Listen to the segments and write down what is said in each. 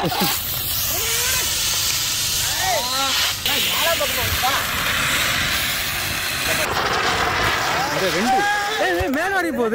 ரெண்டு ஏய் ஏய், மேல வரைக்கும் போகுது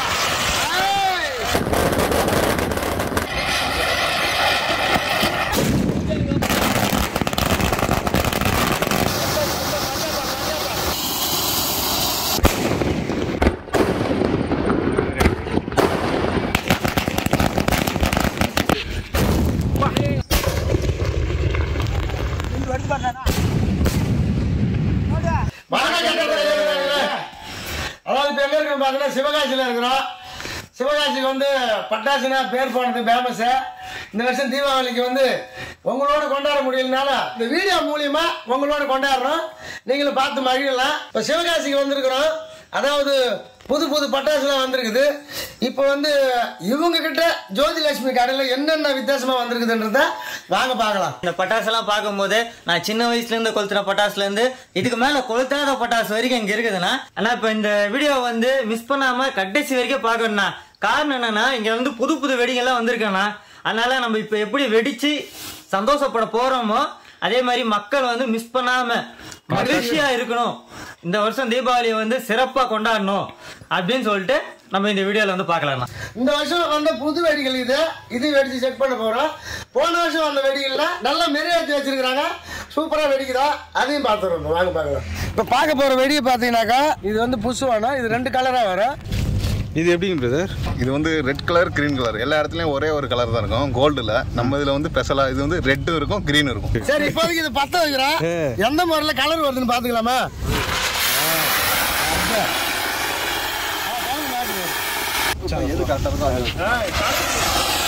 வணக்கம் கேட்டவர்களே. அதாவது இப்போ எங்க இருக்கோம் பார்த்தீங்கன்னா சிவகாசியில் இருக்கிறோம் சிவகாசிக்கு வந்து பட்டாசுனா பேர் போனது ஃபேமஸு இந்த வருஷம் தீபாவளிக்கு வந்து உங்களோட கொண்டாட முடியலனால இந்த வீடியோ மூலியமா உங்களோட கொண்டாடுறோம் நீங்களும் பார்த்து மகிழலாம் இப்போ சிவகாசிக்கு வந்திருக்கிறோம் அதாவது புது புது பட்டாசுலாம் வந்திருக்குது இப்போ வந்து இவங்க கிட்ட ஜோதிலட்சுமி கடையில் என்னென்ன வித்தியாசமா வந்திருக்குதுன்றத வாங்க பார்க்கலாம் இந்த பட்டாசுலாம் பார்க்கும்போது நான் சின்ன வயசுல இருந்து கொளுத்துன பட்டாசுல இருந்து இதுக்கு மேல கொளுத்தாத பட்டாசு வரைக்கும் இங்க இருக்குதுண்ணா ஆனா இப்ப இந்த வீடியோ வந்து மிஸ் பண்ணாம கடைசி வரைக்கும் பார்க்கணும்ண்ணா காரணம் என்னன்னா இங்க வந்து புது புது வெடிங்கெல்லாம் வந்திருக்கேண்ணா அதனால நம்ம இப்ப எப்படி வெடிச்சு சந்தோஷப்பட போறோமோ அதே மாதிரி மக்கள் வந்து மிஸ் பண்ணாம மகிழ்ச்சியா இருக்கணும் இந்த வருஷம் தீபாவளியை வந்து சிறப்பா கொண்டாடணும் அப்படின்னு சொல்லிட்டு நம்ம இந்த வீடியோல வந்து பார்க்கலாம்ண்ணா இந்த வருஷம் வந்த புது வெடிகள் இது இது வெடிச்சு செக் பண்ண போறோம் போன வருஷம் வந்த வெடிகள்ல நல்லா மெருகேற்றி வச்சிருக்காங்க சூப்பரா வெடிக்குதா அதையும் பார்த்துருவோம் வாங்க பார்க்கலாம் இப்போ பார்க்க போற வெடியை பார்த்தீங்கன்னாக்கா இது வந்து புஷ்வானா இது ரெண்டு கலரா வரும் இது எப்படிங்க பிரதர் இது வந்து ரெட் கலர் கிரீன் கலர் எல்லா இடத்துலயும் ஒரே ஒரு கலர் தான் இருக்கும் கோல்டுல நம்ம இதுல வந்து ஸ்பெஷலா இது வந்து ரெட்டும் இருக்கும் கிரீன் இருக்கும் சரி இப்போதைக்கு இது பத்த வைக்கிறேன் எந்த முறையில் கலர் வருதுன்னு பார்த்துக்கலாமா எது கரெக்டா இருக்கோ அது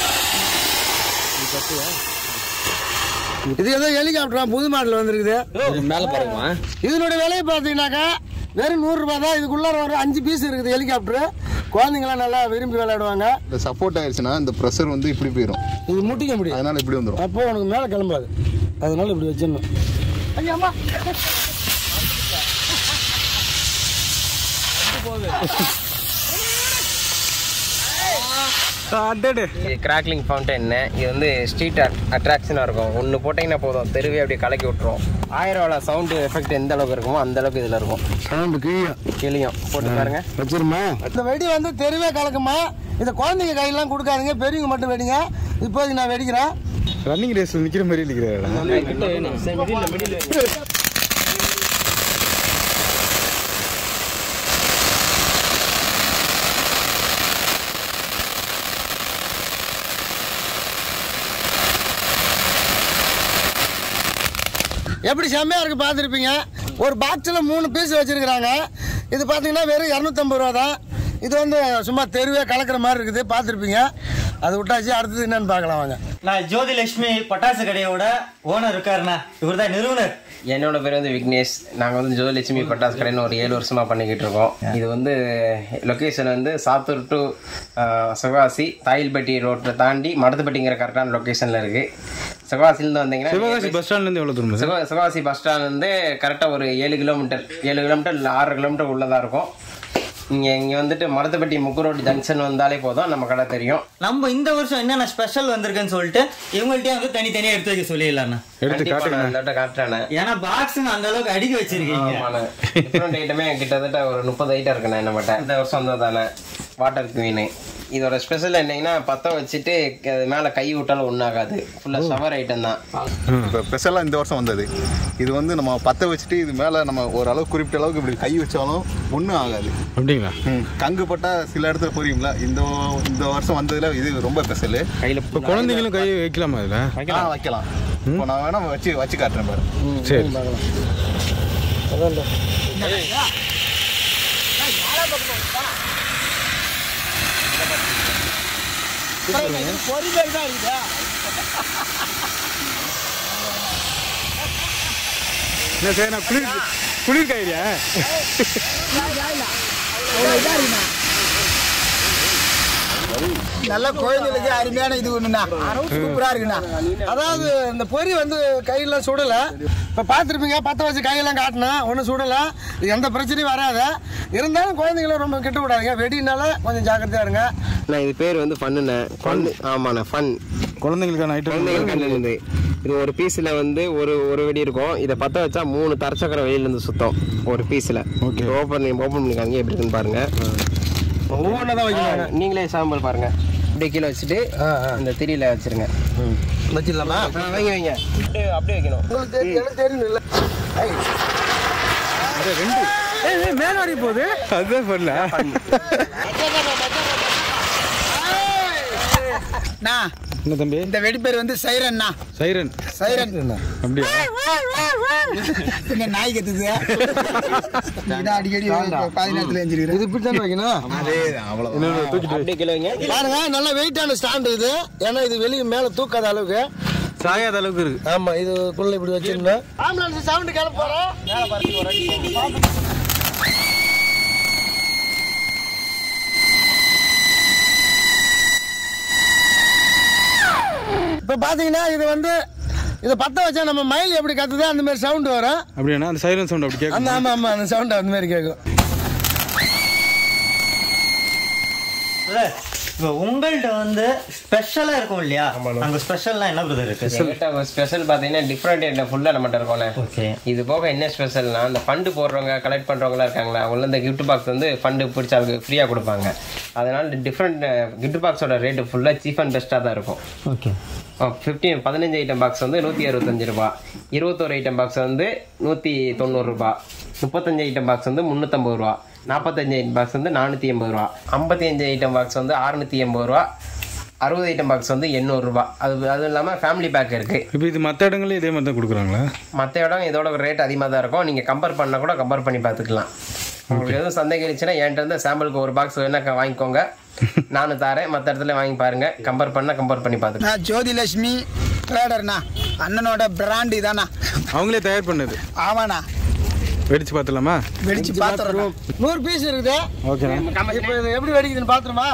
இது ஏதோ ஹெலிகாப்டரா புது மாடல் வந்திருக்குது மேல பாருங்கம்மா இதனுடைய விலையை பார்த்தீங்கன்னாக்கா வெறும் நூறுரூபா தான் இதுக்குள்ளார ஒரு அஞ்சு பீஸ் இருக்குது ஹெலிகாப்டர் குழந்தைங்களாம் நல்லா விரும்பி விளையாடுவாங்க இந்த சப்போர்ட் ஆயிடுச்சுன்னா இந்த ப்ரெஷர் வந்து இப்படி போயிடும் இது முட்டிக்க முடியும் அதனால இப்படி வந்துடும் அப்போ உனக்கு மேலே கிளம்பாது அதனால இப்படி வச்சிடணும் ஐயாம்மா அடடே இது கிராக்லிங் ஃபவுண்டைன் இது வந்து ஸ்ட்ரீட் அட்ராக்ஷனாக இருக்கும் ஒன்று போட்டிங்கன்னா போதும் தெருவே அப்படியே கலக்கி விட்டுரும் ஆயிரம் ரூபா சவுண்டு எஃபெக்ட் எந்த அளவுக்கு இருக்குமோ அந்த அளவுக்கு இதில் இருக்கும் சவுண்டு கீழே கிளியும் போட்டு பாருங்க வச்சிருமா இந்த வெடி வந்து தெருவே கலக்குமா இதை குழந்தைங்க கையெல்லாம் கொடுக்காதீங்க பெரியவங்க மட்டும் வெடிங்க இப்போதைக்கு நான் வெடிக்கிறேன் ரன்னிங் ரேஸ்ல நிக்கிற மாதிரி நிக்கிறாரா எப்படி செம்மையா இருக்கு பார்த்துருப்பீங்க ஒரு பாக்ஸில் மூணு பீஸ் வச்சிருக்கிறாங்க இது பார்த்தீங்கன்னா வெறும் இரநூத்தம்பது ரூபா தான் இது வந்து சும்மா தெருவே கலக்கிற மாதிரி இருக்குது பார்த்துருப்பீங்க அது விட்டாச்சு அடுத்தது என்னன்னு பார்க்கலாம் வாங்க நான் ஜோதிலட்சுமி பட்டாசு கடையோட ஓனர் இருக்காருண்ணா இவர் தான் நிறுவனர் என்னோட பேர் வந்து விக்னேஷ் நாங்கள் வந்து ஜோதிலட்சுமி பட்டாசு கடைன்னு ஒரு ஏழு வருஷமாக பண்ணிக்கிட்டு இருக்கோம் இது வந்து லொக்கேஷன் வந்து சாத்தூர் டு சிவகாசி தாயில்பட்டி ரோட்டை தாண்டி மடத்துப்பட்டிங்கிற கரெக்டான லொக்கேஷனில் இருக்குது சிவகாசிலேருந்து வந்தீங்கன்னா சிவகாசி பஸ் ஸ்டாண்ட்ல இருந்து எவ்வளவு தூரம் சிவ சிவகாசி பஸ் ஸ்டாண்ட் வந்து கரெக்டாக ஒரு ஏழு கிலோமீட்டர் ஏழு கிலோமீட்டர் இல்லை ஆறு கிலோமீட்டர் உள்ளதாக இருக்கும் இங்கே இங்கே வந்துட்டு மடத்துப்பட்டி முக்கு ரோடு ஜங்ஷன் வந்தாலே போதும் நம்ம கடை தெரியும் நம்ம இந்த வருஷம் என்னென்ன ஸ்பெஷல் வந்திருக்குன்னு சொல்லிட்டு இவங்கள்ட்டயும் வந்து தனித்தனியா எடுத்து வைக்க சொல்லிடலாண்ணா எடுத்து கண்டிப்பா காட்டுங்க நான் இந்த வட்டம் காட்டுறேனே ஏன்னா பாக்ஸ் அந்த அளவுக்கு அடிக்க வச்சிருக்கீங்க ஆமாண்ணே டிஃப்ரெண்ட் ஐட்டமே கிட்டத்தட்ட ஒரு முப்பது ஐட்டம் இருக்குண்ணே என்ன மட்டும் இந்த வருஷம் வந்ததானே வாட்டர் குவீனு இதோட ஸ்பெஷல் என்னங்கன்னா பற்ற வச்சுட்டு அது மேலே கை விட்டாலும் ஒன்றாகாது ஃபுல்லாக ஷவர் ஐட்டம் தான் இப்போ ஸ்பெஷலாக இந்த வருஷம் வந்தது இது வந்து நம்ம பற்ற வச்சுட்டு இது மேலே நம்ம ஓரளவு குறிப்பிட்ட அளவுக்கு இப்படி கை வச்சாலும் ஒன்றும் ஆகாது அப்படிங்களா ம், கங்கு பட்டா சில இடத்துல புரியுங்களா இந்த இந்த வருஷம் வந்ததுல இது ரொம்ப ஸ்பெஷலு கையில் இப்போ குழந்தைங்களும் கை வைக்கலாமா இதுல ஆ வைக்கலாம் இப்போ நான் வேணா வச்சு வச்சு காட்டுறேன் பாரு சரி என்ன சரி நான் குளிர் குளிர் காயிரியா நல்ல குழந்தைகளுக்கு அருமையான இது ஒண்ணுண்ணா சூப்பரா இருக்குண்ணா அதாவது இந்த பொறி வந்து கையெல்லாம் சுடல இப்ப பார்த்துருப்பீங்க பத்த வச்சு கையெல்லாம் காட்டினேன் ஒன்றும் சுடல இது எந்த பிரச்சனையும் வராது இருந்தாலும் குழந்தைங்கள ரொம்ப கெட்டு விடாதீங்க வெடினால கொஞ்சம் ஜாக்கிரதையா இருங்க நான் இது பேர் வந்து ஃபன்னுண்ணே ஃபன் ஆமாண்ணே ஃபன் குழந்தைங்களுக்கான ஐட்டம் குழந்தைங்களுக்கு இருந்து இது ஒரு பீஸில் வந்து ஒரு ஒரு வெடி இருக்கும் இதை பற்ற வச்சா மூணு தரச்சக்கரம் வெளியிலேருந்து சுத்தம் ஒரு பீஸில் Okay. ஓப்பன் பண்ணி ஓப்பன் பண்ணிக்காங்க எப்படி இருக்குன்னு பாருங்க ஒவ்வொன்றா தான் வைக்கணும் நீங்களே சாம்பல் பாருங்க அப்படியே கீழே வச்சுட்டு இந்த திரியில வச்சிருங்க வச்சிடலாமா ஆ, வைங்க வைங்க அப்படியே அப்படியே வைக்கணும் உங்களுக்கு தெரியும் எனக்கு தெரியும் இல்லை ஏய் ஏய், மேல வரைக்கும் போகுது அதுதான் பண்ணல நான் என்ன தம்பி இந்த வெடிப்பேர் வந்து சைரன்னா சைரன் சைரன் அப்படியா இந்த நாய் கத்துது இதான் அடிக்கடி பாதி நேரத்தில் எஞ்சிருக்கிறேன் இது இப்படி தானே வைக்கணும் இன்னொன்று தூக்கிட்டு அப்படியே கீழே வைங்க பாருங்க நல்ல வெயிட்டான ஸ்டாண்ட் இது ஏன்னா இது வெளியே மேலே தூக்காத அளவுக்கு சாயாத அளவுக்கு இருக்கு ஆமா இதுக்குள்ள இப்படி வச்சிருந்தேன் ஆம்புலன்ஸ் சவுண்ட் கிளம்ப போறோம் இப்போ பார்த்தீங்கன்னா இது வந்து இதை பற்ற வச்சா நம்ம மயில் எப்படி கத்துதோ அந்த மாதிரி சவுண்ட் வரும் அப்படியாண்ணா அந்த சைரன் சவுண்ட் அப்படி அந்த கேட்கும் ஆமா ஆமா அந்த சவுண்ட் அந்த மாதிரி கேட்கும் இப்போ உங்கள்கிட்ட வந்து ஸ்பெஷலா இருக்கும் இல்லையா அங்க ஸ்பெஷல்லாம் என்ன பிரதர் இருக்கு எங்கிட்ட ஸ்பெஷல் பார்த்தீங்கன்னா டிஃப்ரெண்ட் என்ன ஃபுல்லாக நம்மகிட்ட இருக்கோண்ணே ஓகே இது போக என்ன ஸ்பெஷல்னா அந்த ஃபண்டு போடுறவங்க கலெக்ட் பண்ணுறவங்களாம் இருக்காங்களா அவங்கள இந்த கிஃப்ட் பாக்ஸ் வந்து ஃபண்டு பிடிச்ச அவங்களுக்கு ஃப்ரீயாக கொடுப்பாங்க அதனால டிஃப்ரெண்ட் கிஃப்ட் பாக்ஸோட ரேட்டு ஃபுல்லாக சீப் அண்ட் பெஸ்ட்டாக தான் இருக்கும் ஓகே ஃபிஃப்டீன் பதினஞ்சு ஐட்டம் பாக்ஸ் வந்து நூற்றி அறுபத்தஞ்சு ரூபா இருபத்தோரு ஐட்டம் பாக்ஸ் வந்து நூற்றி தொண்ணூறு ரூபா முப்பத்தஞ்சு ஐட்டம் பாக்ஸ் வந்து முந்நூற்றம்பது ரூபா நாற்பத்தஞ்சு ஐட்டம் பாக்ஸ் வந்து நானூற்றி எண்பது ரூபா ஐம்பத்தி அஞ்சு ஐட்டம் பாக்ஸ் வந்து அறுநூற்றி எண்பது ரூபா அறுபது ஐட்டம் பாக்ஸ் வந்து எண்ணூறுரூபா அது அதுவும் இல்லாமல் ஃபேமிலி பேக் இருக்குது இப்போ இது மற்ற இடங்கள்லயும் இதே மாதிரி தான் கொடுக்குறாங்களா மற்ற இடம் இதோட ரேட் அதிகமாக தான் இருக்கும் நீங்கள் கம்பேர் பண்ணால் கூட கம்பேர் பண்ணி பார்த்துக்கலாம் உங்களுக்கு எதுவும் சந்தேகம் இருந்துச்சுன்னா என்கிட்ட இருந்து சாம்பிளுக்கு ஒரு பாக்ஸ் வேணா க- வாங்கிக்கோங்க நானும் தரேன் மற்ற இடத்துல வாங்கி பாருங்க கம்பேர் பண்ணால் கம்பேர் பண்ணி பார்த்துக்கலாம் நான் ஜோதி லட்சுமி ட்ரேடர்ண்ணா அண்ணனோட பிராண்ட் இதாண்ணா அவங்களே தயார் பண்ணது ஆமாண்ணா வெடிச்சு பார்த்துலாமா வெடிச்சு பார்த்துறோம் நூறு பீஸ் இருக்குது ஓகேண்ணா இப்போ இது எப்படி வெடிக்குதுன்னு பார்த்துருமா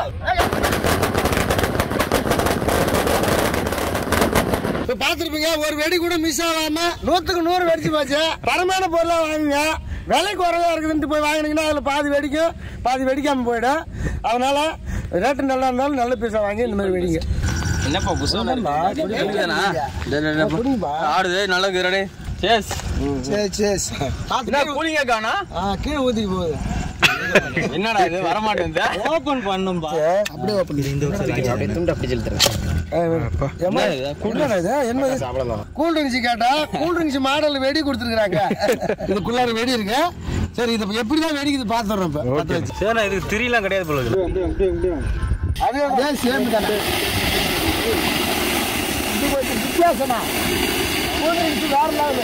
இப்போ பார்த்துருப்பீங்க ஒரு வெடி கூட மிஸ் ஆகாம நூற்றுக்கு நூறு வெடிச்சு போச்சு தரமான பொருளாக வாங்குங்க விலை குறைவா இருக்குதுன்ட்டு போய் வாங்கினீங்கன்னா அதில் பாதி வெடிக்கும் பாதி வெடிக்காமல் போயிடும் அதனால ரேட்டு நல்லா இருந்தாலும் நல்ல பீஸாக வாங்கி இந்த மாதிரி வெடிங்க என்னப்பா ஆடுது நல்லா இருக்கிறடே சேஸ் சரி சரி என்ன கூலிங்க காணா ஆ கீழே ஊற்றி போகுது என்னடா இது வர மாட்டேன் ஓபன் பண்ணும்பா அப்படியே ஓப்பன் அப்படியே துண்டு அப்படி செலுத்துறேன் என்னண்ணா இது என்ன கூல் ட்ரிங்க்ஸ் கேட்டா கூல் ட்ரிங்க்ஸ் மாடல் வெடி கொடுத்துருக்காங்க இதுக்குள்ளார வெடி இருக்கு சரி இது எப்படி தான் வெடிக்குது பார்த்துறோம் இப்போ பத்த வச்சு. சரிண்ணா இது திரியெல்லாம் கிடையாது போல இருக்குது. அதே சேம் தானே இது கொஞ்சம் வித்தியாசமா கூல் ட்ரிங்க்ஸ் வேற லெவலு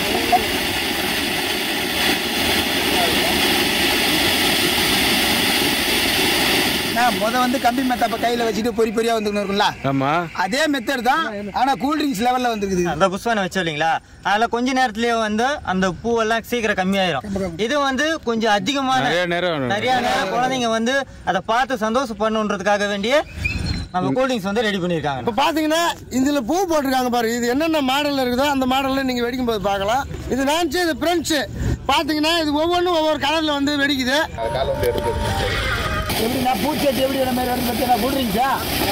நான் முத வந்து கம்பி மெத்தப்ப கையில வச்சுட்டு பொறி பொறியா வந்துக்கணும் இருக்கும்ல ஆமா அதே மெத்தட் தான் ஆனா கூல் ட்ரிங்க்ஸ் லெவல்ல வந்துருக்குது அந்த புஷ்வானை வச்சோம் இல்லைங்களா அதுல கொஞ்ச நேரத்திலேயே வந்து அந்த பூவெல்லாம் சீக்கிரம் கம்மியாயிரும் இது வந்து கொஞ்சம் அதிகமான நிறைய நேரம் நிறைய நேரம் குழந்தைங்க வந்து அதை பார்த்து சந்தோஷப்படணுன்றதுக்காக வேண்டிய நம்ம கூல்ட்ரிங்க்ஸ் வந்து ரெடி பண்ணியிருக்காங்க இப்போ பார்த்தீங்கன்னா இதில் பூ போட்டிருக்காங்க பாரு இது என்னென்ன மாடலில் இருக்குதோ அந்த மாடலில் நீங்கள் வெடிக்கும் போது பார்க்கலாம் இது நான்ச்சு இது ஃப்ரெண்ட்ஸு பார்த்தீங்கன்னா இது ஒவ்வொன்றும் ஒவ்வொரு கலரில் வந்து வெடிக்குது எப்படி நான் பூச்செட்டி எப்படி இந்த மாதிரி வந்து பார்த்தீங்கன்னா கூல் ட்ரிங்க்ஸா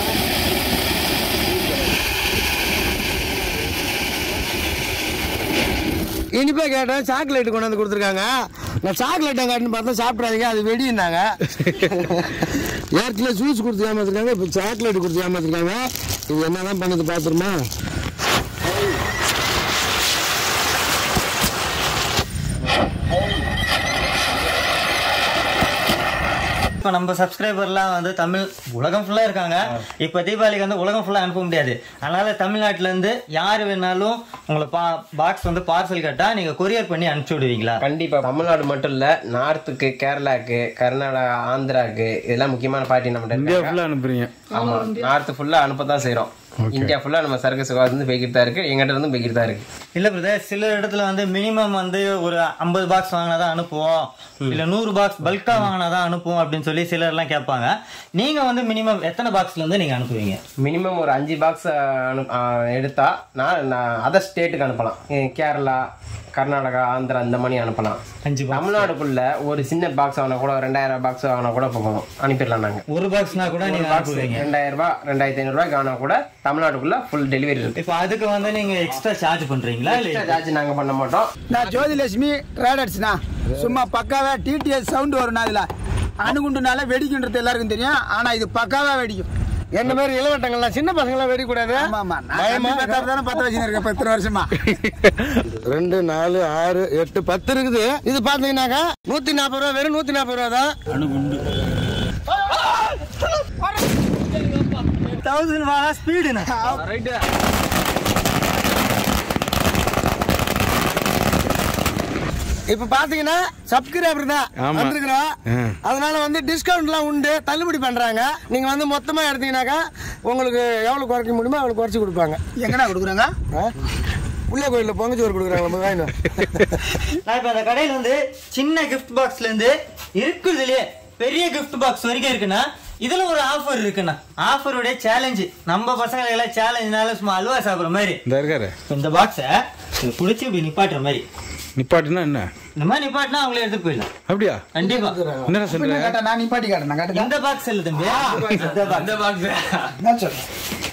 இனிப்பா கேட்டேன் சாக்லேட் கொண்டு வந்து கொடுத்துருக்காங்க நான் சாக்லேட் காட்டுன்னு பார்த்தா சாப்பிட்றாதீங்க அது வெடினாங்க ஏற்கனவே ஜூஸ் கொடுத்து ஏமாத்திருக்காங்க இப்போ சாக்லேட் கொடுத்து ஏமாத்திருக்காங்க இது என்னதான் பண்ணுது பார்த்துருமா இப்போ நம்ம சப்ஸ்கிரைபர்லாம் வந்து தமிழ் உலகம் ஃபுல்லாக இருக்காங்க இப்போ தீபாவளிக்கு வந்து உலகம் ஃபுல்லாக அனுப்ப முடியாது அதனால தமிழ்நாட்டிலேருந்து யார் வேணாலும் உங்களை பா பாக்ஸ் வந்து பார்சல் கேட்டால் நீங்கள் கொரியர் பண்ணி அனுப்பிச்சி விடுவீங்களா கண்டிப்பா தமிழ்நாடு மட்டும் இல்ல நார்த்துக்கு கேரளாக்கு கர்நாடகா ஆந்திராக்கு இதெல்லாம் முக்கியமான பார்ட்டி நம்ம இந்தியா ஃபுல்லாக அனுப்புறீங்க ஆமா நார்த் ஃபுல்லா அனுப்ப தான் செய்றோம் இந்தியா ஃபுல்லா நம்ம சரக்கு சுகாதாரம் இருந்து போய்கிட்டு தான் இருக்கு எங்கிட்ட இருந்து போய்கிட்டு தான் இருக்கு இல்லை பிரதர் சில இடத்துல வந்து மினிமம் வந்து ஒரு ஐம்பது பாக்ஸ் வாங்கினா தான் அனுப்புவோம் இல்லை நூறு பாக்ஸ் பல்காக வாங்கினா தான் அனுப்புவோம் அப்படின்னு சொல்லி சிலர்லாம் கேட்பாங்க நீங்கள் வந்து மினிமம் எத்தனை பாக்ஸ்லேருந்து நீங்கள் அனுப்புவீங்க மினிமம் ஒரு அஞ்சு பாக்ஸ் எடுத்தா நான் நான் அதர் ஸ்டேட்டுக்கு அனுப்பலாம் அஹ் கேரளா கர்நாடகா ஆந்திரா அந்த மாதிரி அனுப்பலாம் அஞ்சு box. தமிழ்நாடுக்குள்ள ஒரு சின்ன பாக்ஸ் வாங்கினா கூட ரெண்டாயிரம் பாக்ஸ் வாங்கினா கூட போகும் அனுப்பிடலாம் நாங்க ஒரு பாக்ஸ்னா கூட நீங்க அனுப்புவீங்க ரெண்டாயிரம் ரூபாய் ரெண்டாயிரத்தி ஐநூறு ரூபாய்க்கு வாங்கினா கூட தமிழ்நாட்டுக்குள்ள ஃபுல் டெலிவரி இருக்கு இப்போ அதுக்கு வந்து நீங்க எக்ஸ்ட்ரா சார்ஜ் பண்றீங்களா இல்ல சார்ஜ் நாங்க பண்ண மாட்டோம் நான் ஜோதிலட்சுமி ட்ரேடர்ஸ்ண்ணா சும்மா பக்காவா டிடிஎஸ் சவுண்ட் வரும்ண்ணா அதில் அணுகுண்டுனால வெடிக்குன்றது எல்லாருக்கும் தெரியும் ஆனால் இது பக்காவா வெடிக்கும் என்ன மாதிரி இளவட்டங்கள்லாம் சின்ன பசங்களாம் வெடிக்கூடாது ஆமா ஆமா நான் தானே பத்த வச்சுருக்கேன் பத்து வருஷமா ரெண்டு நாலு ஆறு எட்டு பத்து இருக்குது இது பாத்தீங்கன்னாக்கா நூத்தி நாற்பது ரூபா வெறும் நூத்தி நாற்பது ரூபா தான் தௌசண்ட் வாடா ஸ்பீடுண்ணா இப்ப பாத்தீங்கன்னா சப்ஸ்கிரைபர் தான் ஆமா. வந்திருக்கிறோம் ஆ. அதனால வந்து டிஸ்கவுண்ட்லாம் உண்டு தள்ளுபடி பண்றாங்க நீங்க வந்து மொத்தமா எடுத்தீங்கன்னாக்கா உங்களுக்கு எவ்வளவு குறைக்க முடியுமோ அவ்வளவு குறைச்சு கொடுப்பாங்க எங்கண்ணா கொடுக்குறாங்க ஆ? உள்ள கோயில்ல பொங்கச்சோறு கொடுக்குறாங்க வாங்கினோம் நான் இப்போ அந்த கடையில் வந்து சின்ன கிஃப்ட் பாக்ஸ்ல இருந்து இருக்குதுலயே பெரிய கிஃப்ட் பாக்ஸ் வரைக்கும் இருக்குண்ணா இதுல ஒரு ஆஃபர் இருக்குண்ணா ஆஃபருடைய சேலஞ்சு நம்ம பசங்களை எல்லாம் சேலஞ்சுனால சும்மா அல்வா சாப்பிட்ற மாதிரி இந்த இருக்காரு இந்த பாக்ஸை பிடிச்சி இப்படி நிப்பாட்டுற மாதிரி நிப்பாட்டுனா என்ன இந்த மாதிரி நிப்பாட்டினா அவங்களே எடுத்துட்டு போயிடலாம் அப்படியா கண்டிப்பா என்ன சொல்ற கேட்டா நான் நிப்பாட்டி காட்டுறேன் காட்டுங்க இந்த பாக்ஸ் இல்ல தம்பி இந்த பாக்ஸ் என்ன சொல்றேன்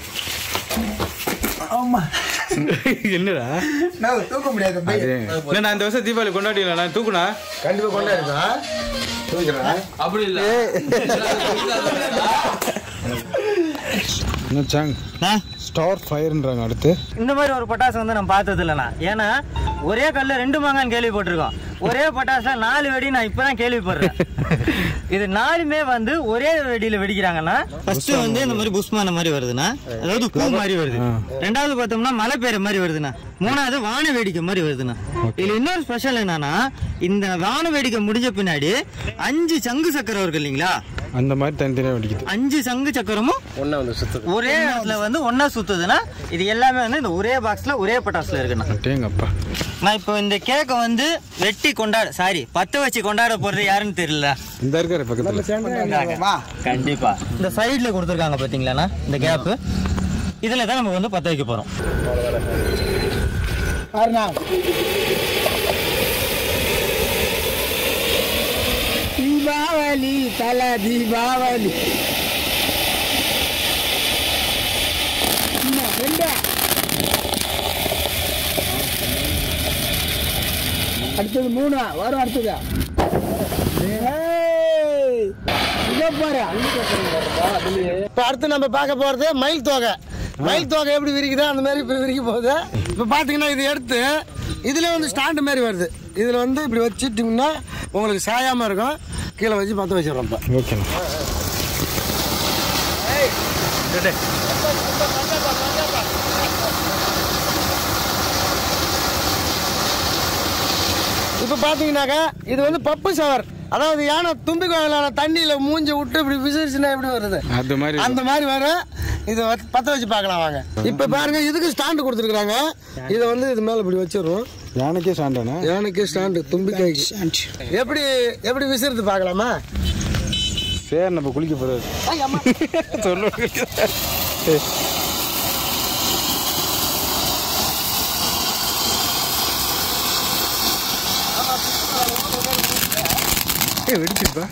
ஆமா என்னடா நான் தூக்க முடியாது பை. அது இல்ல நான் இந்த வருஷம் தீபாவளி கொண்டாடில நான் தூக்குனா கண்டிப்பா கொண்டாடுதா தூக்கிறேன் அப்படி இல்ல என்ன சாங் ஸ்டார் ஃபயர்ன்றாங்க அடுத்து இந்த மாதிரி ஒரு பட்டாசு வந்து நான் பார்த்தது இல்லைண்ணா ஏன்னா ஒரே கல்ல ரெண்டு மாங்கான்னு கேள்விப்பட்டிருக்கோம் ஒரே பட்டாசுல நாலு வெடி நான் இப்பதான் கேள்விப்படுறேன் இது நாலுமே வந்து ஒரே வெடியில வெடிக்கிறாங்கன்னா ஃபர்ஸ்ட் வந்து இந்த மாதிரி புஷ்மான மாதிரி வருதுண்ணா அதாவது பூ மாதிரி வருது ரெண்டாவது பார்த்தோம்னா மழை பெய்யுற மாதிரி வருதுண்ணா மூணாவது வான வேடிக்கை மாதிரி வருதுண்ணா இதுல இன்னொரு ஸ்பெஷல் என்னன்னா இந்த வான வேடிக்கை முடிஞ்ச பின்னாடி அஞ்சு சங்கு சக்கரம் இருக்கு இல்லைங்களா அந்த மாதிரி தனித்தனியாக வெடிக்குது அஞ்சு சங்கு சக்கரமும் ஒண்ணா வந்து சுத்துது ஒரே இடத்துல வந்து ஒண்ணா சுத்துதுன்னா இது எல்லாமே வந்து இந்த ஒரே பாக்ஸ்ல ஒரே பட்டாசுல இருக்குண்ணா டேங்கப்பா நான் இப்போ இந்த கேக்கை வந்து வெட்டி கொண்டாட சாரி பத்த வச்சு கொண்டாட போறது யாருன்னு தெரியல இந்த இருக்காரு பக்கத்துல வா கண்டிப்பா இந்த சைடுல கொடுத்துருக்காங்க பாத்தீங்களாண்ணா இந்த கேப் இதுல தான் நம்ம வந்து பத்த வைக்க போறோம் பாருண்ணா தீபாவளி தல தீபாவளி இன்னும் ரெண்டு. அடுத்தது மூணு வரும் அடுத்தது ஏய், இங்க பாரு இப்ப அடுத்து நம்ம பார்க்க போறது மயில் தோகை மயில் தோகை எப்படி விரிக்குதோ அந்த மாதிரி இப்ப விரிக்க போகுது இப்ப பாத்தீங்கன்னா இது எடுத்து இதுல வந்து ஸ்டாண்டு மாதிரி வருது இதுல வந்து இப்படி வச்சுட்டீங்கன்னா உங்களுக்கு சாயாம இருக்கும் கீழே வச்சு பத்த வச்சிடறோம் இப்ப ஓகேண்ணா இப்ப பாத்தீங்கன்னாக்கா இது வந்து பப்பு சவர் அதாவது யானை தும்பி கோயிலான தண்ணியில மூஞ்சி விட்டு இப்படி விசிறிச்சுன்னா எப்படி வருது அது மாதிரி அந்த மாதிரி வரும் இது வ- பத்த வச்சு பார்க்கலாம் வாங்க இப்ப பாருங்க இதுக்கு ஸ்டாண்டு கொடுத்துருக்காங்க இதை வந்து இது மேல இப்படி வச்சிடுறோம் யானைக்கே சாண்டானா யானைக்கு ஸ்டாண்டு தும்பிக்கைக்கு எப்படி எப்படி விசிறுது பார்க்கலாமா சரி நம்ம குளிக்க போறாரு சொல்லுவாங்க ஏ வெடிச்சிருப்பா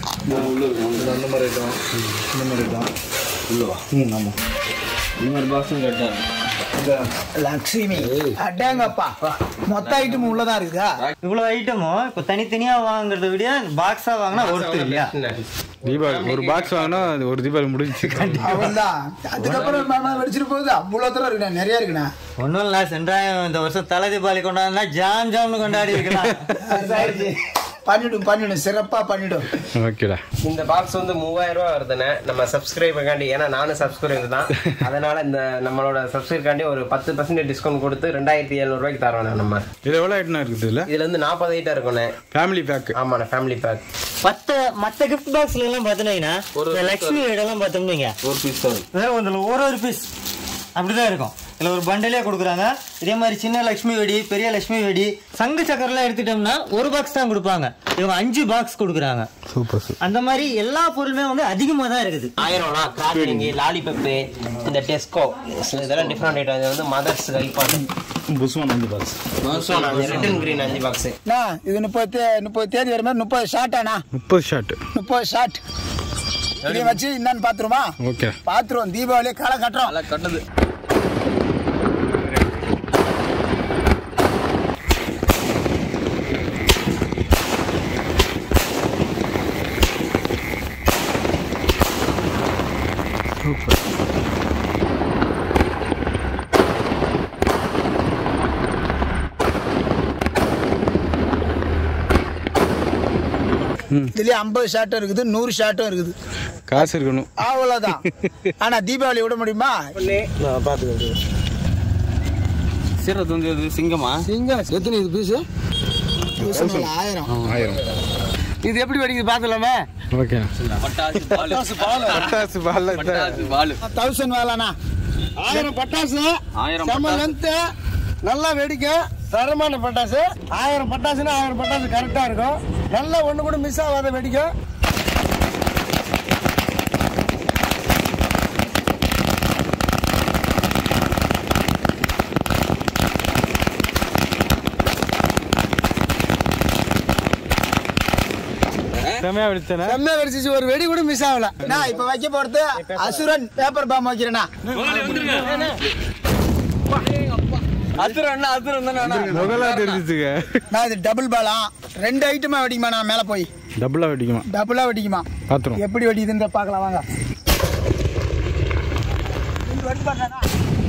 லக்ஷ்மி அடேங்கப்பா மொத்த ஐட்டம் உள்ளதான் இருக்குதா இவ்வளவு ஐட்டமும் இப்போ தனித்தனியா வாங்குறத விட பாக்ஸா வாங்கினா ஒருத்தர் இல்லையா தீபாவளி ஒரு பாக்ஸ் வாங்கினா அது ஒரு தீபாவளி முடிஞ்சிச்சு அவன்தான் அதுக்கப்புறம் மாமா வெடிச்சிட்டு போகுது அவ்வளோ தூரம் இருக்குண்ணா நிறைய இருக்குண்ணா ஒன்றும் இல்லை சென்றாயம் இந்த வருஷம் தலை தீபாவளி கொண்டாடினா ஜாம் ஜாம்னு கொண்டாடி இருக்கலாம் பண்ணிடும் பண்ணிடும் சிறப்பா பண்ணிடும் ஓகேடா இந்த பாக்ஸ் வந்து மூவாயிரம் ரூபாய் வருதுண்ணே நம்ம சப்ஸ்கிரைபர்காண்டி ஏன்னா நானும் சப்ஸ்கிரைபர் தான் அதனால இந்த நம்மளோட சப்ஸ்கிரைபர்காண்டி ஒரு பத்து பர்சன்டேஜ் டிஸ்கவுண்ட் கொடுத்து ரெண்டாயிரத்தி எழுநூறு ரூபாய்க்கு தரோண்ணே நம்ம இது எவ்வளோ ஐட்டம் இருக்குது இதில் இதுல இருந்து நாற்பது ஐட்டம் இருக்குண்ணே ஃபேமிலி பேக் ஆமாண்ணே ஃபேமிலி பேக் மத்த மத்த கிஃப்ட் பாக்ஸ்ல எல்லாம் பார்த்தீங்கன்னா இந்த லக்ஷ்மி வீடெல்லாம் பார்த்தோம்னீங்க ஒரு பீஸ் தான் வேற ஒன்றும் ஒரு ஒரு பீஸ் அப்படிதான் இருக்கும் இதில் ஒரு பண்டலே கொடுக்குறாங்க இதே மாதிரி சின்ன லக்ஷ்மி வெடி பெரிய லக்ஷ்மி வெடி சங்கு சக்கரெல்லாம் எடுத்துட்டோம்னா ஒரு பாக்ஸ் தான் கொடுப்பாங்க இவங்க அஞ்சு பாக்ஸ் கொடுக்குறாங்க சூப்பர் சூப்பர் அந்த மாதிரி எல்லா பொருளுமே வந்து அதிகமாக தான் இருக்குது ஆயிரம்னா கிராக்லிங் லாலிபப்பு இந்த டெஸ்கோ இதெல்லாம் டிஃப்ரெண்ட் ஐட்டம் இது வந்து மதர்ஸ் ஐபான் புஸ்வான் அஞ்சு பாக்ஸ் ரெட் அண்ட் கிரீன் அஞ்சு பாக்ஸ் அண்ணா இது முப்பது தே முப்பது தேதி வர மாதிரி முப்பது ஷார்ட்டாண்ணா முப்பது ஷாட் முப்பது ஷார்ட் இதை வச்சு என்னன்னு பார்த்துருமா ஓகே பார்த்துருவோம் தீபாவளி களை கட்டுறோம் கட்டது இதுலயே ஐம்பது ஷார்ட்டும் இருக்குது நூறு ஷார்ட்டும் இருக்குது காசு இருக்கணும் அவ்வளோதான் ஆனா தீபாவளி விட முடியுமா சீரத் வந்து இது சிங்கமா சிங்கம் எத்தனை இது பீஸு ஆயிரம் ஆயிரம் இது எப்படி வெடிக்குது பார்த்துலாமே ஓகே பட்டாசு பால் பட்டாசு பால்ல பட்டாசு பால் தௌசண்ட் வேலைண்ணா ஆயிரம் பட்டாசு ஆயிரம் செம்ம பட்டாசு. லென்த்து நல்லா வெடிக்கும் தரமான பட்டாசு ஆயிரம் பட்டாசுன்னா ஆயிரம் பட்டாசு கரெக்டாக இருக்கும் நல்லா ஒன்று கூட மிஸ் ஆகாத வெடிக்கும் செமையா வெடிச்சேனே செம்மையா வெடிச்சிச்சு ஒரு வெடி கூட மிஸ் ஆகல நான் இப்ப வைக்க போறது அசுரன் பேப்பர் பாம் வைக்கிறேண்ணா அசுரம் என்ன அசுரம் தானே முதல்ல தெரிஞ்சிச்சுங்க நான் இது டபுள் பாலாம் ரெண்டு ஐட்டமா வெடிக்குமா நான் மேல போய் டபுளா வெடிக்குமா டபுளா வெடிக்குமா பாத்துரும் எப்படி வெடிக்குதுன்ற பார்க்கலாம் வாங்க இது வெடி பண்ணேண்ணா.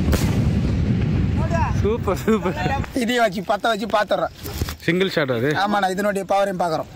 சூப்பர் சூப்பர் இதையும் வச்சு பத்த வச்சு பாத்துறேன் சிங்கிள் ஷாட் அது ஆமாண்ணா இதனுடைய பவரையும் பார்க்குறோம்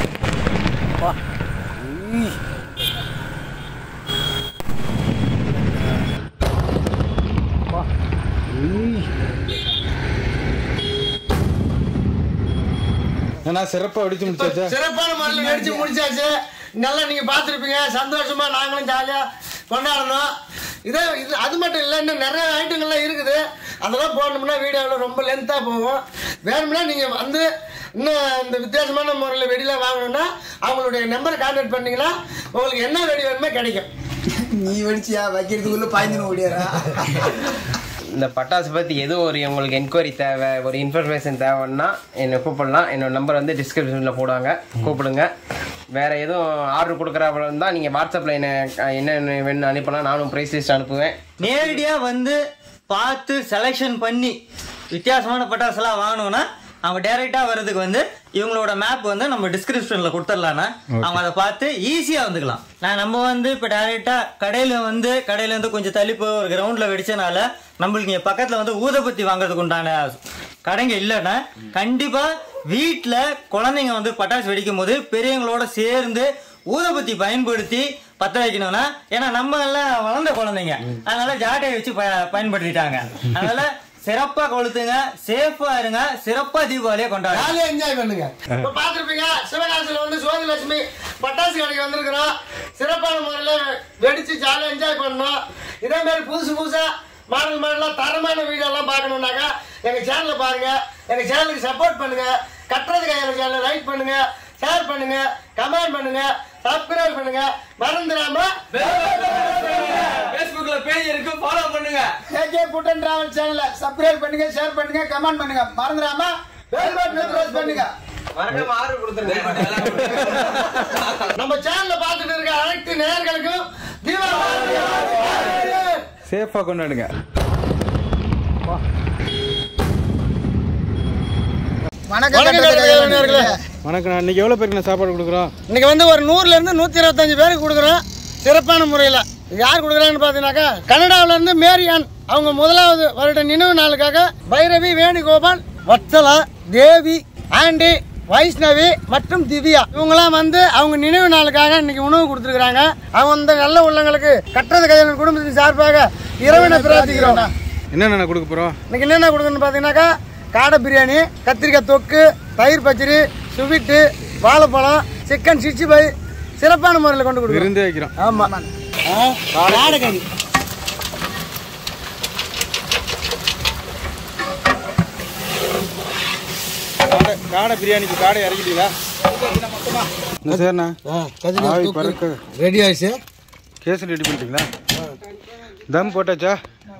ஏன்னா சிறப்பா வெடிச்சு முடிச்சாச்சா சிறப்பான முறையில் வெடிச்சு முடிச்சாச்சு நல்லா நீங்க பார்த்துருப்பீங்க சந்தோஷமா நாங்களும் ஜாலியா கொண்டாடணும் இதே இது அது மட்டும் இல்லை இன்னும் நிறைய ஐட்டங்கள்லாம் இருக்குது அதெல்லாம் போடணும்னா வீடியோவில் ரொம்ப லென்த்தாக போகும் வேணும்னா நீங்கள் வந்து இன்னும் இந்த வித்தியாசமான முறையில் வெடிலாம் வாங்கணும்னா அவங்களுடைய நம்பரை கான்டாக்ட் பண்ணீங்கன்னா உங்களுக்கு என்ன வெடி வேணுமோ கிடைக்கும் நீ வெடிச்சியா வைக்கிறதுக்குள்ள பாய்ந்துன்னு ஓடியாரா இந்த பட்டாசு பற்றி எதுவும் ஒரு உங்களுக்கு என்கொயரி தேவை ஒரு இன்ஃபர்மேஷன் தேவைன்னா என்னை கூப்பிடலாம் என்னோட நம்பர் வந்து டிஸ்கிரிப்ஷனில் போடுவாங்க கூப்பிடுங்க வேறு எதுவும் ஆர்டர் கொடுக்குறப்ப இருந்தால் நீங்கள் வாட்ஸ்அப்பில் என்ன என்ன வேணும் அனுப்பலாம் நானும் ப்ரைஸ் லிஸ்ட் அனுப்புவேன் நேரடியா வந்து பார்த்து செலெக்ஷன் பண்ணி வித்தியாசமான பட்டாசுலாம் வாங்கணும்னா அவங்க டைரெக்டா வர்றதுக்கு வந்து இவங்களோட மேப் வந்து நம்ம டிஸ்கிரிப்ஷன்ல கொடுத்துடலாம்னா அவங்க அதை பார்த்து ஈஸியா வந்துக்கலாம் நான் நம்ம வந்து இப்போ டைரெக்டா கடையில வந்து கடையில இருந்து கொஞ்சம் தள்ளி போய் ஒரு கிரவுண்ட்ல வெடிச்சனால நம்மளுக்கு இங்க பக்கத்துல வந்து ஊதபத்தி வாங்குறதுக்கு உண்டான கடைங்க இல்லைன்னா கண்டிப்பா வீட்ல குழந்தைங்க வந்து பட்டாசு வெடிக்கும் போது பெரியவங்களோட சேர்ந்து ஊதுபத்தி பயன்படுத்தி பத்த வைக்கணும்னா ஏன்னா நம்ம எல்லாம் வளர்ந்த குழந்தைங்க அதனால ஜாட்டையை வச்சு ப- பயன்படுத்திட்டாங்க அதனால சிறப்பா கொளுத்துங்க சேஃபா இருங்க சிறப்பா தீபாவளியை கொண்டாடுங்க ஜாலியா என்ஜாய் பண்ணுங்க இப்ப பாத்திருப்பீங்க சிவகாசியில வந்து சோதிலட்சுமி பட்டாசு கடைக்கு வந்திருக்கிறோம் சிறப்பான முறையில வெடிச்சு ஜாலியா என்ஜாய் பண்ணோம் இதே மாதிரி புதுசு புதுசா மாடல் மாடலா தரமான வீடியோ எல்லாம் பார்க்கணும்னாக்கா எங்க சேனலை பாருங்க எங்க சேனலுக்கு சப்போர்ட் பண்ணுங்க கட்டுறது கையாள சேனலை லைக் பண்ணுங்க ஷேர் பண்ணுங்க கமெண்ட் பண்ணுங்க சப்ஸ்கிரைப் பண்ணுங்க மறந்துடாம ஃபேஸ்புக்ல பேஜ் இருக்கு ஃபாலோ பண்ணுங்க ஏகே புட்டன் டிராவல் சேனலை சப்ஸ்கிரைப் பண்ணுங்க ஷேர் பண்ணுங்க கமெண்ட் பண்ணுங்க மறந்துடாம பெல் பட்டனை பிரஸ் பண்ணுங்க மறக்காம ஆர்டர் கொடுத்துருங்க நம்ம சேனல்ல பார்த்துட்டு இருக்க அனைத்து நேயர்களுக்கும் தீபாவளி வாழ்த்துக்கள். சேஃபா கொண்டாடுங்க வணக்கம் வணக்கம் கட்டளை கட்டளை நேயர்களே. வணக்கம் நான் இன்னைக்கு எவ்வளோ பேருக்கு நான் சாப்பாடு கொடுக்குறோம் இன்னைக்கு வந்து ஒரு நூறுல இருந்து நூத்தி இருபத்தஞ்சு பேருக்கு கொடுக்குறோம் சிறப்பான முறையில் யார் கொடுக்குறாங்கன்னு பார்த்தீங்கன்னாக்கா கனடாவுல இருந்து மேரியான் அவங்க முதலாவது வருட நினைவு நாளுக்காக பைரவி வேணுகோபால் வத்சலா தேவி ஆண்டி வைஷ்ணவி மற்றும் திவ்யா இவங்கெல்லாம் வந்து அவங்க நினைவு நாளுக்காக இன்னைக்கு உணவு கொடுத்துருக்காங்க அவங்க இந்த நல்ல உள்ளங்களுக்கு கட்டுறது கையில் குடும்பத்தின் சார்பாக இறைவனை பிரார்த்திக்கிறோம் என்னென்ன கொடுக்க போகிறோம் இன்னைக்கு என்னென்ன கொடுக்கணும்னு பார்த்தீங்கன்னாக்கா காடை பிரியாணி கத்திரிக்காய் தொக்கு தயிர் பச்சடி சுவிட்டு வாழைப்பழம் சிக்கன் சிக்ஸ்டி ஃபைவ் சிறப்பான முறையில் கொண்டு கொடுக்குறோம் விருந்தே வைக்கிறோம் ஆமாம் காடை கறி காடை காடை பிரியாணிக்கு காடை இறக்கிட்டீங்களா என்ன சரிண்ணா ஆவி பறக்க ரெடி ஆயிடுச்சு கேசரி ரெடி பண்ணிட்டீங்களா தம் போட்டாச்சா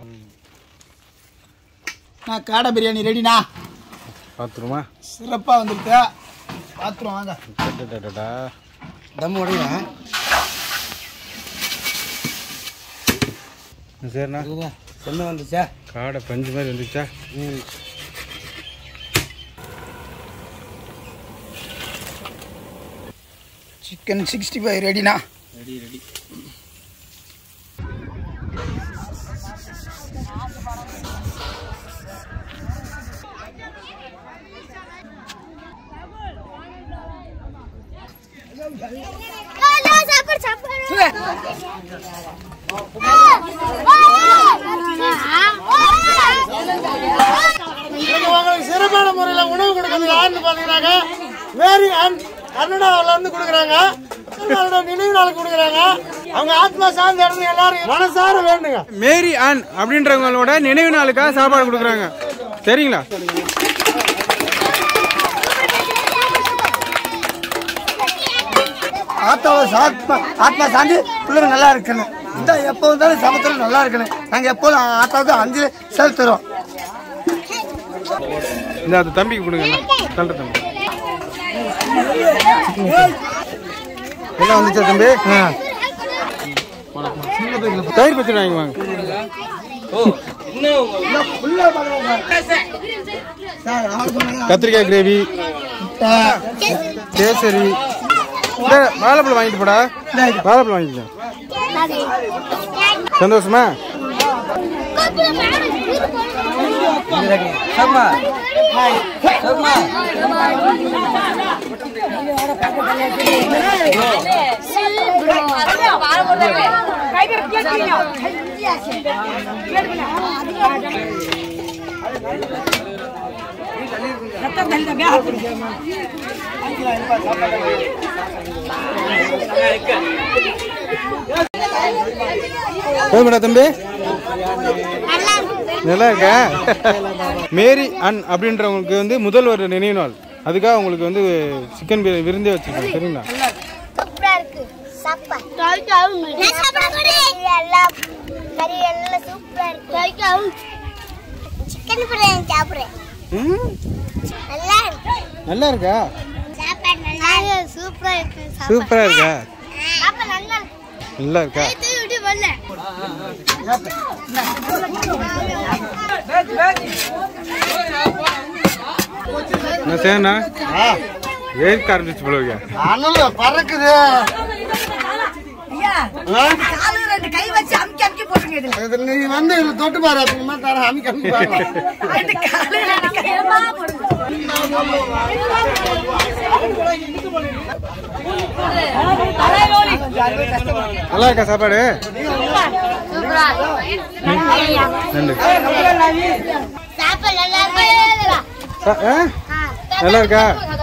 நான் காடை பிரியாணி ரெடிண்ணா பார்த்துருமா சிறப்பாக வந்துருக்கு பாத்துருவோம் வாங்க டடடடடா. தம் உடையா என்ன சரிண்ணா என்ன வந்துச்சா காடை பஞ்சு மாதிரி வந்துச்சா சிக்கன் சிக்ஸ்டி ஃபைவ் ரெடிண்ணா சாப்பாடு சாப்பாடு இன்னைக்கு உங்களுக்கு சிறப்பான முறையில் உணவு கொடுக்கறது யாருன்னு பார்த்தீங்கன்னாக்க மேரி அண்ட் கன்னடாவில் இருந்து கொடுக்குறாங்க திருநாளோட நினைவு நாள் கொடுக்குறாங்க அவங்க ஆத்மா சார்ந்த இடத்துல எல்லாரும் மனசார வேண்டுங்க மேரி ஆன் அப்படின்றவங்களோட நினைவு நாளுக்காக சாப்பாடு கொடுக்குறாங்க சரிங்களா ஆத்தாவை ஆத்மா ஆத்மா சாந்தி பிள்ளைங்க நல்லா இருக்கணும் இந்த எப்போ வந்தாலும் சமத்துல நல்லா இருக்கணும் நாங்கள் எப்போதும் ஆத்தாவுக்கு அஞ்சு செலுத்துறோம் இந்த அது தம்பிக்கு கொடுங்க தள்ள தம்பி எல்லாம் வந்துச்சா தம்பி தயிர் பச்சடி வாங்கி வாங்க கத்திரிக்காய் கிரேவி கேசரி இந்த வாழைப்பழம் வாங்கிட்டு போடா வாழைப்பழம் வாங்கிக்கலாம் சந்தோஷமா போதுமாடா தம்பி நல்லா இருக்கா மேரி அன் அப்படின்றவங்களுக்கு வந்து முதல்வர் நினைவு நாள் அதுக்காக உங்களுக்கு வந்து சிக்கன் பிரியாணி விருந்தே வச்சிருக்கோம் சரிங்களா சூப்பரா இருக்கு சாப்பாடு சாப்பாடு எல்லாம் கறி எல்லாம் சூப்பரா இருக்கு சிக்கன் பிரியாணி சாப்பிடுறேன் ம், நல்லா இருக்கு நல்லா இருக்கா சாப்பாடு நல்லா இருக்கு சூப்பரா இருக்கு சூப்பரா இருக்கா சாப்பாடு நல்லா இருக்கு நல்லா இருக்கா தூக்கி விட்டு வரல என்ன செய்யணா ஏற்க ஆரம்பிச்சு போலுங்க அனல் பறக்குது கை வச்சு அமுக்கி அமுக்கி போட்டுங்க இதுல இது நீ வந்து இதுல தொட்டு பாரு அப்புறமா தர அமுக்கி அமுக்கி பாரு ரெண்டு காலு ரெண்டு கையமா போடுங்க நல்லா இருக்கா சாப்பாடு நன்றி சாப்பாடு நல்லா இருக்கு சா- ஆ? நல்லா இருக்கா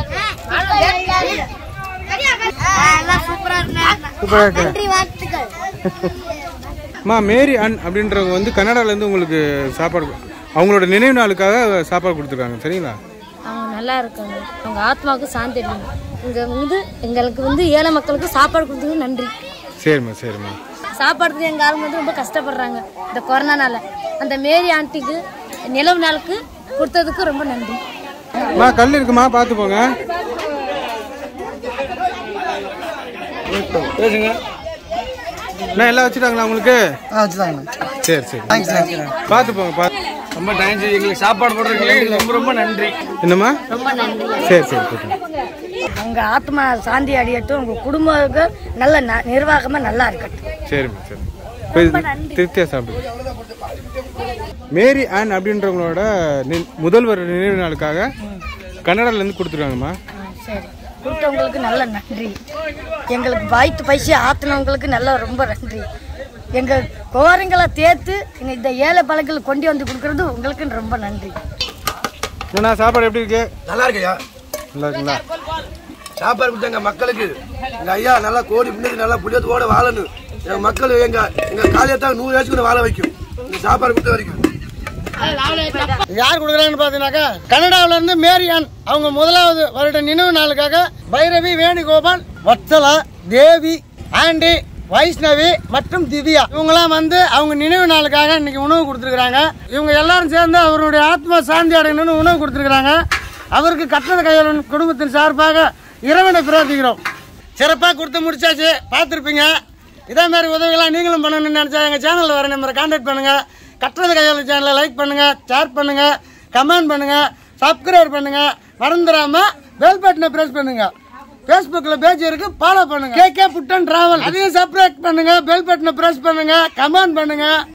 எல்லாம் சூப்பரா இருக்கு சூப்பரா இருக்கா நன்றி வாழ்த்துக்கள் அம்மா மேரி அன் அப்படின்றவங்க வந்து கன்னடால இருந்து உங்களுக்கு சாப்பாடு கு- அவங்களோட நினைவு நாளுக்காக சாப்பாடு கொடுத்துருக்காங்க சரிங்களா அவங்க நல்லா இருக்காங்க அவங்க ஆத்மாவுக்கு சாந்தி அடையணும் இங்கே வந்து எங்களுக்கு வந்து ஏழை மக்களுக்கு சாப்பாடு கொடுத்தது நன்றி சரிம்மா சரிம்மா சாப்பாடுக்கு எங்கள் ஆளுங்க வந்து ரொம்ப கஷ்டப்படுறாங்க இந்த கொரோனானால அந்த மேரி ஆண்டிக்கு நிலவு நாளுக்கு கொடுத்ததுக்கு ரொம்ப நன்றி அம்மா கல் இருக்குமா பார்த்து போங்க பேசுங்க அண்ணா எல்லாம் வச்சுட்டாங்களா உங்களுக்கு சரி சரி பார்த்து போங்க பார்த்து ரொம்ப தேங்க்ஸ் எங்களுக்கு சாப்பாடு போடுறதுக்கு ரொம்ப ரொம்ப நன்றி என்னம்மா சரி சரி போட்டுங்க உங்க ஆத்மா சாந்தி அடையட்டும் உங்க குடும்பத்துக்கு நல்ல ந- நிர்வாகமா நல்லா இருக்கட்டும் சரிம்மா சரி போய் திருப்தியாக சாப்பிடுங்க மேரி ஆன் அப்படின்றவங்களோட நி- முதல்வர் நினைவு நாளுக்காக கன்னடால இருந்து கொடுத்துருக்காங்கம்மா சரி கொடுத்தவங்களுக்கு நல்ல நன்றி எங்களுக்கு வாய்த்து பைசா ஆத்துனவங்களுக்கு நல்ல ரொம்ப நன்றி எங்க கோரங்களை தேர்த்து எங்க இந்த ஏழை பழங்கள் கொண்டு வந்து கொடுக்கறது உங்களுக்கு ரொம்ப நன்றி என்னண்ணா சாப்பாடு எப்படி இருக்கு நல்லா இருக்கையா நல்லா இருக்குங்களா சாப்பாடு கொடுத்தாங்க மக்களுக்கு எங்க ஐயா நல்லா கோடி பின்னாடி நல்லா புளியத்தோட வாழணும் எங்க மக்கள் எங்க எங்க காலியத்தான் நூறு வயசுக்கு வாழ வைக்கும் இந்த சாப்பாடு கொடுத்த வரைக்கும் யார் கொடுக்குறாங்கன்னு பார்த்தீங்கன்னாக்கா கனடாவுல இருந்து மேரியான் அவங்க முதலாவது வருட நினைவு நாளுக்காக பைரவி வேணுகோபால் வத்சலா தேவி ஆண்டி வைஷ்ணவி மற்றும் திவ்யா இவங்கெல்லாம் வந்து அவங்க நினைவு நாளுக்காக இன்னைக்கு உணவு கொடுத்துருக்காங்க இவங்க எல்லாரும் சேர்ந்து அவருடைய ஆத்மா சாந்தி அடையணும்னு உணவு கொடுத்துருக்காங்க அவருக்கு கட்டண கையாளன் குடும்பத்தின் சார்பாக இறைவனை பிரார்த்திக்கிறோம் சிறப்பாக கொடுத்து முடிச்சாச்சு பார்த்துருப்பீங்க இதே மாதிரி உதவிகளாம் நீங்களும் பண்ணணும்னு நினச்சா எங்கள் சேனலில் வர நம்பரை கான்டாக்ட் பண்ணுங்கள் கட்டுறது கையாளர் சேனலை லைக் பண்ணுங்கள் ஷேர் பண்ணுங்கள் கமெண்ட் பண்ணுங்கள் சப்ஸ்கிரைப் பண்ணுங்கள் மறந்துடாமல் பெல் பட்டனை ப்ரெஸ் பண்ணுங்கள் ஃபேஸ்புக்கில் பேஜ் இருக்கு ஃபாலோ பண்ணுங்க கே கே புட்டன் டிராவல் அதையும் சப்ஸ்கிரைப் பண்ணுங்க பெல் பட்டனை ப்ரெஸ் பண்ணுங்க கமெண்ட் பண்ணுங்க